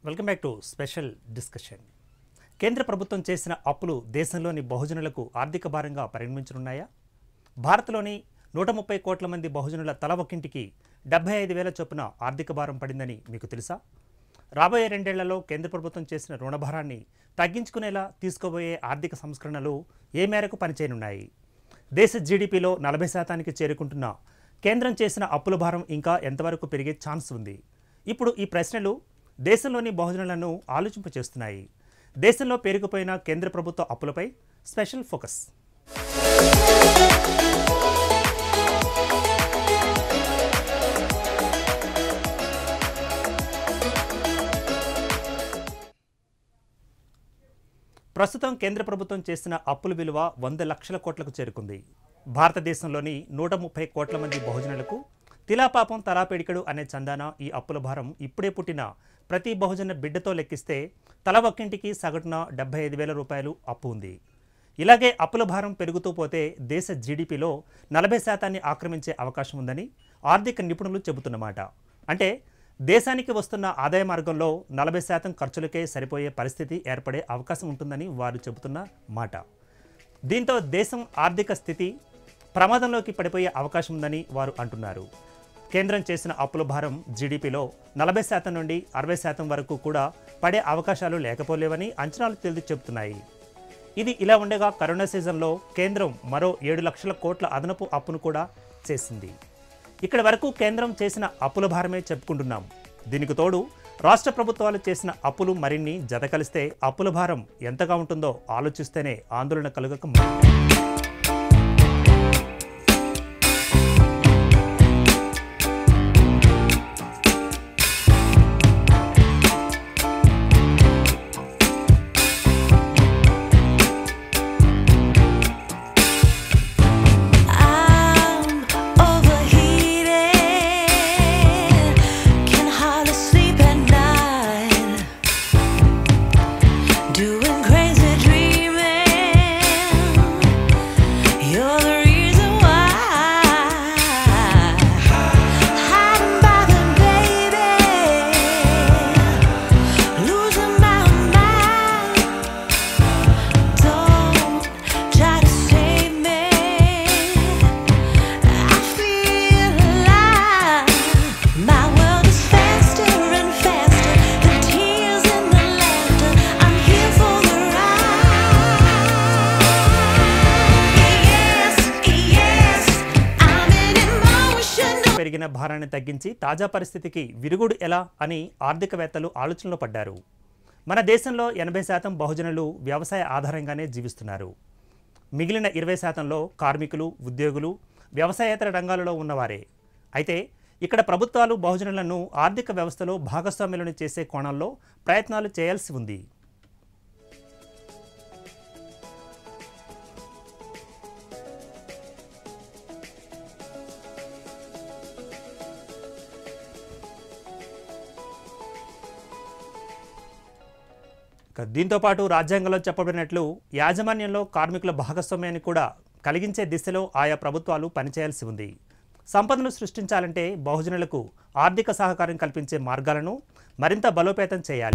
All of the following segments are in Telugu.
Welcome back to special discussion కేంద్ర ప్రభుత్వం చేసిన అప్పులు దేశంలోని బహుజనులకు ఆర్థిక భారంగా పరిగణించనున్నాయా భారత్లోని నూట ముప్పై కోట్ల మంది బహుజనుల తల ఒక్కింటికి డెబ్బై ఐదు వేల చొప్పున ఆర్థిక భారం పడిందని మీకు తెలుసా రాబోయే రెండేళ్లలో కేంద్ర ప్రభుత్వం చేసిన రుణభారాన్ని తగ్గించుకునేలా తీసుకోబోయే ఆర్థిక సంస్కరణలు ఏ మేరకు పనిచేయనున్నాయి దేశ జీడిపిలో నలభై శాతానికి చేరుకుంటున్న కేంద్రం చేసిన అప్పుల భారం ఇంకా ఎంతవరకు పెరిగే ఛాన్స్ ఉంది ఇప్పుడు ఈ ప్రశ్నలు దేశంలోని బహుజనులను ఆలోచింపచేస్తున్నాయి దేశంలో పేరుకుపోయిన కేంద్ర ప్రభుత్వ అప్పులపై స్పెషల్ ఫోకస్ ప్రస్తుతం కేంద్ర ప్రభుత్వం చేసిన అప్పుల విలువ వంద లక్షల కోట్లకు చేరుకుంది భారతదేశంలోని నూట ముప్పై కోట్ల మంది బహుజనులకు తిలాపాపం తలాపేడికడు అనే చందాన ఈ అప్పుల భారం ఇప్పుడే పుట్టిన ప్రతి బహుజన బిడ్డతో లెక్కిస్తే తల ఒక్కింటికి సగటున డెబ్బై ఐదు వేల రూపాయలు అప్పు ఉంది ఇలాగే అప్పుల భారం పెరుగుతూ పోతే దేశ జీడిపిలో నలభై శాతాన్ని ఆక్రమించే అవకాశం ఉందని ఆర్థిక నిపుణులు చెబుతున్నమాట అంటే దేశానికి వస్తున్న ఆదాయ మార్గంలో నలభై శాతం ఖర్చులకే సరిపోయే పరిస్థితి ఏర్పడే అవకాశం ఉంటుందని వారు చెబుతున్న మాట దీంతో దేశం ఆర్థిక స్థితి ప్రమాదంలోకి పడిపోయే అవకాశం ఉందని వారు అంటున్నారు కేంద్రం చేసిన అప్పుల భారం జీడిపిలో నలభై శాతం నుండి అరవై శాతం వరకు కూడా పడే అవకాశాలు లేకపోలేవని అంచనాలు తేల్చి చెబుతున్నాయి ఇది ఇలా ఉండగా కరోనా సీజన్లో కేంద్రం మరో ఏడు లక్షల కోట్ల అదనపు అప్పును కూడా చేసింది ఇక్కడ వరకు కేంద్రం చేసిన అప్పుల భారమే చెప్పుకుంటున్నాం దీనికి తోడు రాష్ట్ర ప్రభుత్వాలు చేసిన అప్పులు మరిన్ని జత కలిస్తే అప్పుల భారం ఎంతగా ఉంటుందో ఆలోచిస్తేనే ఆందోళన కలుగక మానదు. I'm overheated, can hardly sleep at night, doing crazy dreaming. You're the reason why. Hiding by the baby, losing my mind. Don't try to save me. I feel alive. My world is faster and faster. The tears and the laughter. I'm here for the ride. Yes, yes, I'm an emotional. పెరిగిన భారాన్ని తగ్గించి తాజా పరిస్థితికి విరుగుడు ఎలా అని ఆర్థికవేత్తలు ఆలోచనలో పడ్డారు మన దేశంలో ఎనభై శాతం బహుజనులు వ్యవసాయ ఆధారంగానే జీవిస్తున్నారు మిగిలిన ఇరవై శాతంలో కార్మికులు ఉద్యోగులు వ్యవసాయేతర రంగాలలో ఉన్నవారే అయితే ఇక్కడ ప్రభుత్వాలు బహుజనులను ఆర్థిక వ్యవస్థలో భాగస్వాములను చేసే కోణంలో ప్రయత్నాలు చేయాల్సి ఉంది ఇక దీంతో పాటు రాజ్యాంగంలో చెప్పబడినట్లు యాజమాన్యంలో కార్మికుల భాగస్వామ్యాన్ని కూడా కలిగించే దిశలో ఆయా ప్రభుత్వాలు పనిచేయాల్సి ఉంది సంపదను సృష్టించాలంటే బహుజనులకు ఆర్థిక సహకారం కల్పించే మార్గాలను మరింత బలోపేతం చేయాలి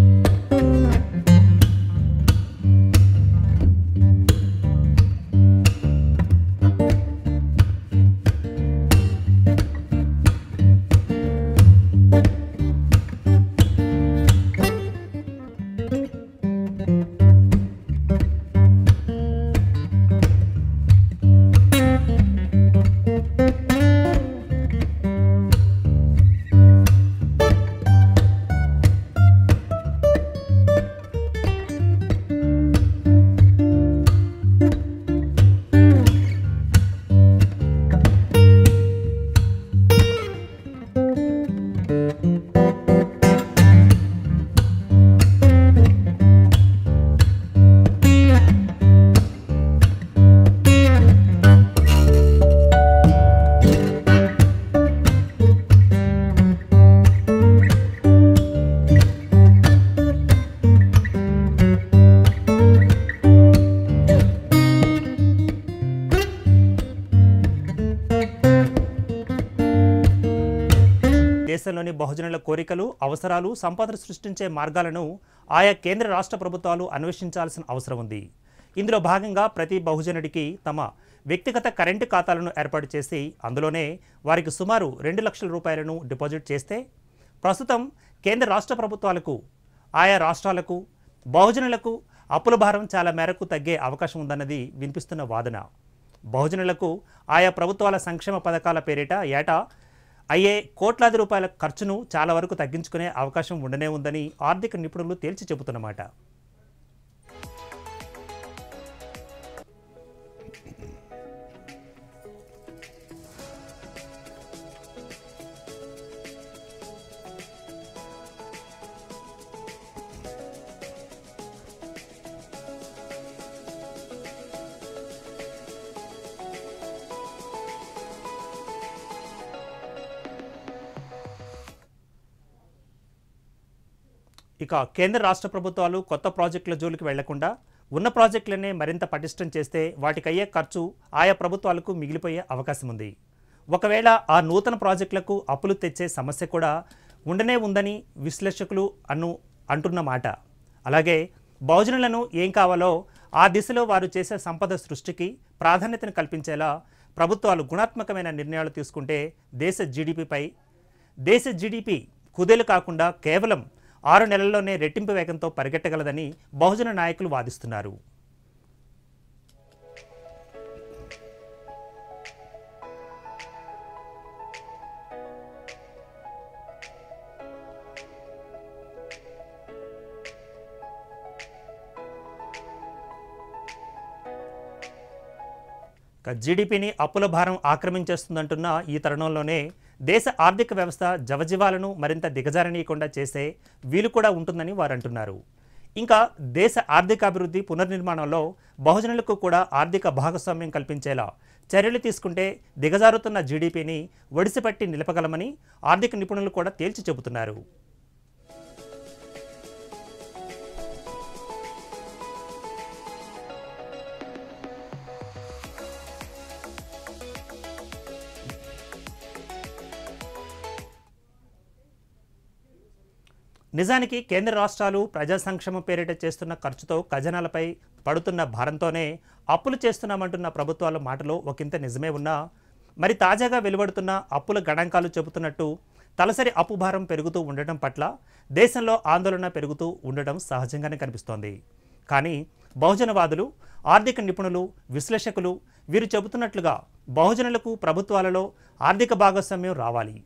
దేశంలోని బహుజనుల కోరికలు అవసరాలు సంపదను సృష్టించే మార్గాలను ఆయా కేంద్ర రాష్ట్ర ప్రభుత్వాలు అన్వేషించాల్సిన అవసరం ఉంది ఇందులో భాగంగా ప్రతి బహుజనుడికి తమ వ్యక్తిగత కరెంటు ఖాతాలను ఏర్పాటు చేసి అందులోనే వారికి సుమారు రెండు లక్షల రూపాయలను డిపాజిట్ చేస్తే ప్రస్తుతం కేంద్ర రాష్ట్ర ప్రభుత్వాలకు ఆయా రాష్ట్రాలకు బహుజనులకు అప్పుల భారం చాలా మేరకు తగ్గే అవకాశం ఉందన్నది వినిపిస్తున్న వాదన బహుజనులకు ఆయా ప్రభుత్వాల సంక్షేమ పథకాల పేరిట ఏటా అయ్యే కోట్లాది రూపాయల ఖర్చును చాలా వరకు తగ్గించుకునే అవకాశం ఉండనే ఉందని ఆర్థిక నిపుణులు తేల్చి చెబుతున్నమాట ఇక కేంద్ర రాష్ట్ర ప్రభుత్వాలు కొత్త ప్రాజెక్టుల జోలికి వెళ్లకుండా ఉన్న ప్రాజెక్టులనే మరింత పటిష్టం చేస్తే వాటికయ్యే ఖర్చు ఆయా ప్రభుత్వాలకు మిగిలిపోయే అవకాశం ఉంది ఒకవేళ ఆ నూతన ప్రాజెక్టులకు అప్పులు తెచ్చే సమస్య కూడా ఉండనే ఉందని విశ్లేషకులు అను అంటున్న మాట అలాగే బహుజనులను ఏం కావాలో ఆ దిశలో వారు చేసే సంపద సృష్టికి ప్రాధాన్యతను కల్పించేలా ప్రభుత్వాలు గుణాత్మకమైన నిర్ణయాలు తీసుకుంటే దేశ జీడిపిపై దేశ జీడిపి కుదేలు కాకుండా కేవలం ఆరు నెలల్లోనే రెట్టింపు వేగంతో పరిగెట్టగలదని బహుజన నాయకులు వాదిస్తున్నారు ఇక జీడిపిని అప్పుల భారం ఆక్రమించేస్తుందంటున్న ఈ తరుణంలోనే దేశ ఆర్థిక వ్యవస్థ జవజీవాలను మరింత దిగజారనీయకుండా చేసే వీలు కూడా ఉంటుందని వారు అంటున్నారు ఇంకా దేశ ఆర్థిక అభివృద్ధి పునర్నిర్మాణంలో బహుజనులకు కూడా ఆర్థిక భాగస్వామ్యం కల్పించేలా చర్యలు తీసుకుంటే దిగజారుతున్న జీడిపిని ఒడిసిపట్టి నిలపగలమని ఆర్థిక నిపుణులు కూడా తేల్చి చెబుతున్నారు నిజానికి కేంద్ర రాష్ట్రాలు ప్రజా సంక్షేమం పేరిట చేస్తున్న ఖర్చుతో ఖజనాలపై పడుతున్న భారంతోనే అప్పులు చేస్తున్నామంటున్న ప్రభుత్వాల మాటలో ఒకంత నిజమే ఉన్నా మరి తాజాగా వెలువడుతున్న అప్పుల గణాంకాలు చెబుతున్నట్టు తలసరి అప్పు భారం పెరుగుతూ ఉండటం పట్ల దేశంలో ఆందోళన పెరుగుతూ ఉండటం సహజంగానే కనిపిస్తోంది కానీ బహుజనవాదులు ఆర్థిక నిపుణులు విశ్లేషకులు వీరు చెబుతున్నట్లుగా బహుజనులకు ప్రభుత్వాలలో ఆర్థిక భాగస్వామ్యం రావాలి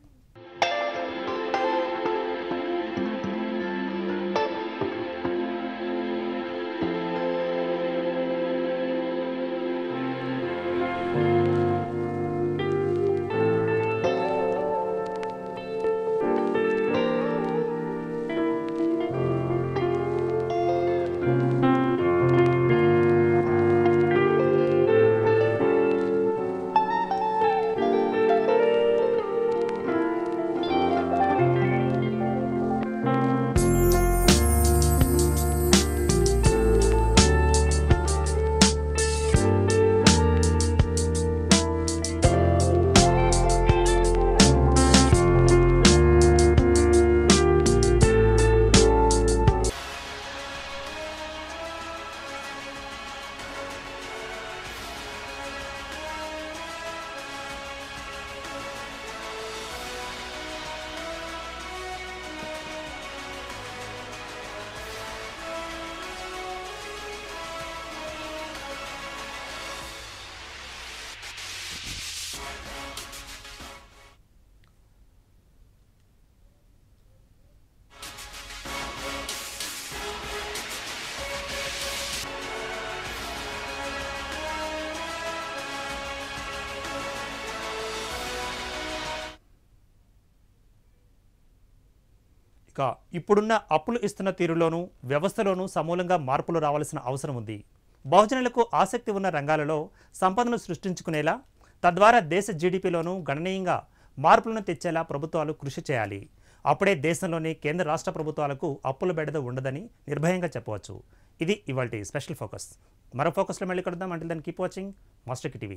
ఇక ఇప్పుడున్న అప్పులు ఇస్తున్న తీరులోనూ వ్యవస్థలోనూ సమూలంగా మార్పులు రావాల్సిన అవసరం ఉంది బహుజనులకు ఆసక్తి ఉన్న రంగాలలో సంపదను సృష్టించుకునేలా తద్వారా దేశ జీడిపిలోనూ గణనీయంగా మార్పులను తెచ్చేలా ప్రభుత్వాలు కృషి చేయాలి అప్పుడే దేశంలోని కేంద్ర రాష్ట్ర ప్రభుత్వాలకు అప్పుల బెడద ఉండదని నిర్భయంగా చెప్పవచ్చు ఇది ఇవాల్టి స్పెషల్ ఫోకస్ మరో ఫోకస్లో మళ్ళీ కలుద్దాం అంటే దాన్ని keep watching Master TV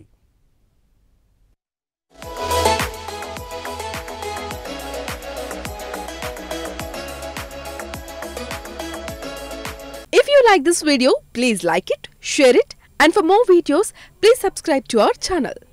like this video, please like it, share it, and for more videos, please subscribe to our channel.